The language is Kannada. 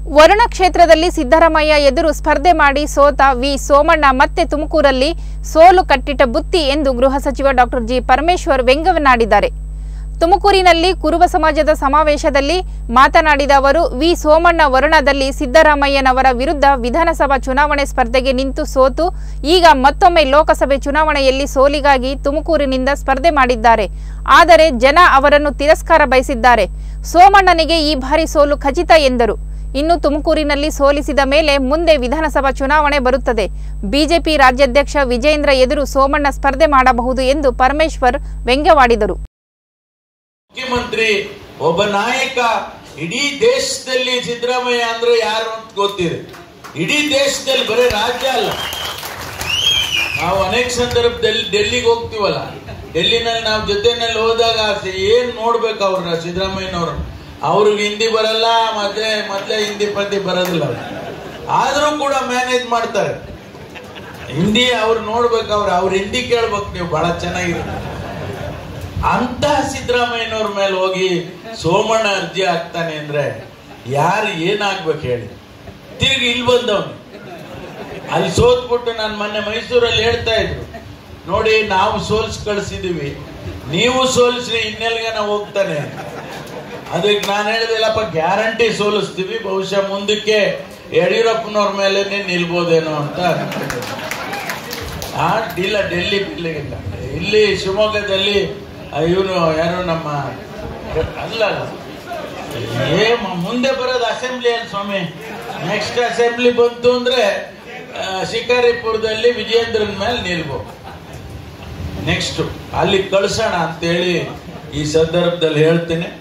ವರುಣ ಕ್ಷೇತ್ರದಲ್ಲಿ ಸಿದ್ದರಾಮಯ್ಯ ಎದುರು ಸ್ಪರ್ಧೆ ಮಾಡಿ ಸೋತ ವಿ ಸೋಮಣ್ಣ ಮತ್ತೆ ತುಮಕೂರಲ್ಲಿ ಸೋಲು ಕಟ್ಟಿಟ್ಟ ಬುತ್ತಿ ಎಂದು ಗೃಹ ಸಚಿವ ಡಾಕ್ಟರ್ ಜಿ ಪರಮೇಶ್ವರ್ ವ್ಯಂಗ್ಯವನ್ನಾಡಿದ್ದಾರೆ ತುಮಕೂರಿನಲ್ಲಿ ಕುರುಬ ಸಮಾಜದ ಸಮಾವೇಶದಲ್ಲಿ ಮಾತನಾಡಿದ ಅವರು ವಿ ಸೋಮಣ್ಣ ವರುಣದಲ್ಲಿ ಸಿದ್ದರಾಮಯ್ಯನವರ ವಿರುದ್ಧ ವಿಧಾನಸಭಾ ಚುನಾವಣೆ ಸ್ಪರ್ಧೆಗೆ ನಿಂತು ಸೋತು ಈಗ ಮತ್ತೊಮ್ಮೆ ಲೋಕಸಭೆ ಚುನಾವಣೆಯಲ್ಲಿ ಸೋಲಿಗಾಗಿ ತುಮಕೂರಿನಿಂದ ಸ್ಪರ್ಧೆ ಮಾಡಿದ್ದಾರೆ ಆದರೆ ಜನ ಅವರನ್ನು ತಿರಸ್ಕಾರ ಬಯಸಿದ್ದಾರೆ ಸೋಮಣ್ಣನಿಗೆ ಈ ಬಾರಿ ಸೋಲು ಖಚಿತ ಎಂದರು ಇನ್ನು ತುಮಕೂರಿನಲ್ಲಿ ಸೋಲಿಸಿದ ಮೇಲೆ ಮುಂದೆ ವಿಧಾನಸಭಾ ಚುನಾವಣೆ ಬರುತ್ತದೆ ಬಿಜೆಪಿ ರಾಜ್ಯಾಧ್ಯಕ್ಷ ವಿಜೇಂದ್ರ ಎದುರು ಸೋಮಣ್ಣ ಸ್ಪರ್ಧೆ ಮಾಡಬಹುದು ಎಂದು ಪರಮೇಶ್ವರ್ ವ್ಯಂಗ್ಯವಾಡಿದರು ಮುಖ್ಯಮಂತ್ರಿ ಒಬ್ಬ ನಾಯಕ ಇಡೀ ದೇಶದಲ್ಲಿ ಸಿದ್ದರಾಮಯ್ಯ ಅಂದ್ರೆ ಯಾರು ಅಂತ ಗೊತ್ತಿದೆ ಇಡೀ ದೇಶದಲ್ಲಿ ಬರೀ ರಾಜ್ಯ ಅಲ್ಲ ನಾವು ಅನೇಕ ಸಂದರ್ಭದಲ್ಲಿ ಡೆಲ್ಲಿಗೆ ಹೋಗ್ತೀವಲ್ಲ ಡೆಲ್ಲಿನಲ್ಲಿ ನಾವು ಜೊತೆನಲ್ಲಿ ಹೋದಾಗ ಏನ್ ನೋಡ್ಬೇಕು ಅವ್ರನ್ನ ಸಿದ್ದರಾಮಯ್ಯನವ್ರು ಅವ್ರಿಗೆ ಹಿಂದಿ ಬರಲ್ಲ ಮತ್ತೆ ಮೊದ್ಲೇ ಹಿಂದಿ ಪದ್ಯ ಬರೋದಿಲ್ಲ ಆದ್ರೂ ಕೂಡ ಮ್ಯಾನೇಜ್ ಮಾಡ್ತಾರೆ ಹಿಂದಿ ಅವ್ರು ನೋಡ್ಬೇಕು ಅವ್ರು ಅವ್ರ ಹಿಂದಿ ಕೇಳ್ಬೇಕು ನೀವು ಬಹಳ ಚೆನ್ನಾಗಿರುತ್ತೆ ಅಂತಹ ಸಿದ್ದರಾಮಯ್ಯನವ್ರ ಮೇಲೆ ಹೋಗಿ ಸೋಮಣ್ಣ ಅರ್ಜಿ ಹಾಕ್ತಾನೆ ಅಂದ್ರೆ ಯಾರು ಏನಾಗ್ಬೇಕು ಹೇಳಿ ತಿರುಗಿ ಇಲ್ಲಿ ಬಂದವನು ಅಲ್ಲಿ ಸೋತ್ಬಿಟ್ಟು ನಾನು ಮೊನ್ನೆ ಮೈಸೂರಲ್ಲಿ ಹೇಳ್ತಾ ಇದ್ರು ನೋಡಿ ನಾವು ಸೋಲ್ಸ್ ಕಳಿಸಿದೀವಿ ನೀವು ಸೋಲಿಸ್ರಿ ಇನ್ನೆಲ್ಗ ನಾವು ಹೋಗ್ತಾನೆ ಅದಕ್ಕೆ ನಾನು ಹೇಳಿದೆಲ್ಲಪ್ಪ ಗ್ಯಾರಂಟಿ ಸೋಲಿಸ್ತೀವಿ ಬಹುಶಃ ಮುಂದಕ್ಕೆ ಯಡಿಯೂರಪ್ಪನವ್ರ ಮೇಲೇನೆ ನಿಲ್ಬೋದೇನೋ ಅಂತ ಅನ್ಕೊಂಡಿದ್ದೀನಿ. ಆ ಇಲ್ಲ ಡೆಲ್ಲಿ ಬಿಲ್ಲಿಗಿಲ್ಲ ಇಲ್ಲಿ ಶಿವಮೊಗ್ಗದಲ್ಲಿ ಇವನು ಯಾರು ನಮ್ಮ ಅಲ್ಲ ಅಲ್ಲ. ಏ ಮ- ಮುಂದೆ ಬರೋದು ಅಸೆಂಬ್ಲಿಯಲ್ಲಿ ಸ್ವಾಮಿ ನೆಕ್ಸ್ಟ್ ಅಸೆಂಬ್ಲಿ ಬಂತು ಅಂದ್ರೆ ಆ, ಶಿಕಾರಿಪುರದಲ್ಲಿ ವಿಜೇಂದ್ರನ್ ಮೇಲೆ ನಿಲ್ಬೋದು ನೆಕ್ಸ್ಟ್ ಅಲ್ಲಿ ಕಳ್ಸೋಣ ಅಂತೇಳಿ ಈ ಸಂದರ್ಭದಲ್ಲಿ ಹೇಳ್ತೇನೆ